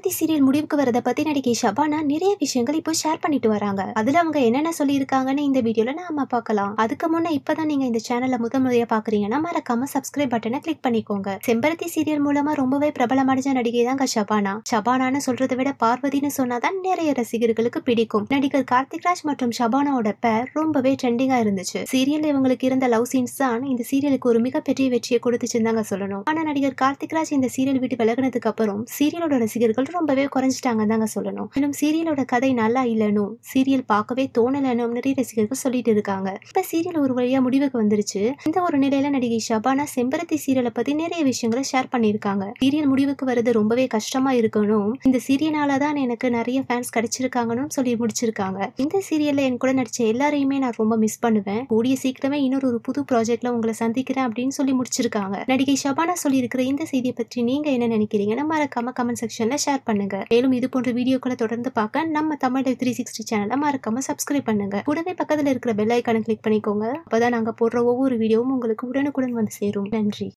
செம்பருத்தி சீரியல் முடிவுக்கு வரத பத்தி நடிகை ஷபானா நிறைய விஷயங்கள் இப்போ ஷேர் பண்ணிட்டு வராங்க அதுல அவங்க என்னென்ன சொல்லியிருக்காங்கன்னு இந்த வீடியோல நாம பார்க்கலாம் அதுக்கு முன்ன இப்பதான் நீங்க இந்த சேனல்ல முதல் முறையா பாக்குறீங்கன்னா மறக்காம சப்ஸ்கிரைப் பட்டனை கிளிக் பண்ணிக்கோங்க செம்பருத்தி சீரியல் மூலமா ரொம்பவே பிரபலமடைஞ்ச நடிகை தாங்க ஷபானா ஷபானான்னு சொல்றதை விட பார்வதின்னு சொன்னாதான் நிறைய ரசிகர்களுக்கு பிடிக்கும் நடிகர் கார்த்திக் ராஜ் மற்றும் ஷபானாவோட பேர் ரொம்பவே ட்ரெண்டிங்கா இருந்துச்சு சீரியல் இவங்களுக்கு இருந்த லவ் சீன்ஸ் தான் இந்த சீரியலுக்கு ஒரு மிகப்பெரிய வெற்றியை கொடுத்துச்சுன்னு தாங்க சொல்லணும் ஆனா நடிகர் கார்த்திக் ராஜ் இந்த சீரியல் விட்டு விலகினதுக்கு அப்புறம் சீரியலோட ரசிகர்கள் ரொம்பவே குறைஞ்சிட்டாங்க தாங்க சொல்லணும் மேலும் சீரியலோட கதை நல்லா இல்லனும் சீரியல் பார்க்கவே தோணலனும் நிறைய ரசிகர்கள் சொல்லிட்டு இருக்காங்க இப்ப சீரியல் ஒரு வழியா முடிவுக்கு வந்துருச்சு இந்த ஒரு நிலையில நடிகை ஷபானா செம்பருத்தி சீரியலை பத்தி நிறைய விஷயங்களை ஷேர் பண்ணியிருக்காங்க சீரியல் முடிவுக்கு வருது ரொம்பவே கஷ்டமா இருக்கணும் இந்த சீரியனால தான் எனக்கு நிறைய ஃபேன்ஸ் கிடைச்சிருக்காங்கன்னு சொல்லி முடிச்சிருக்காங்க இந்த சீரியல்ல என் கூட நடிச்ச எல்லாரையுமே நான் ரொம்ப மிஸ் பண்ணுவேன் கூடிய சீக்கிரமே இன்னொரு ஒரு புது ப்ராஜெக்ட்ல உங்களை சந்திக்கிறேன் அப்படின்னு சொல்லி முடிச்சிருக்காங்க நடிகை ஷபானா சொல்லியிருக்கிற இந்த செய்தியை பற்றி நீங்க என்ன நினைக்கிறீங்கன்னு மறக்காம கமெண்ட் செக்ஷன்ல ஷேர் பண்ணுங்க மேலும் இது போன்ற வீடியோக்களை தொடர்ந்து பார்க்க நம்ம தமிழ் த்ரீ சிக்ஸ்டி சேனலை மறக்காம சப்ஸ்கிரைப் பண்ணுங்க கூடவே பக்கத்துல இருக்கிற பெல் ஐக்கானை கிளிக் பண்ணிக்கோங்க அப்பதான் நாங்க போடுற ஒவ்வொரு வீடியோவும் உங்களுக்கு உடனுக்குடன் வந்து சேரும் நன்றி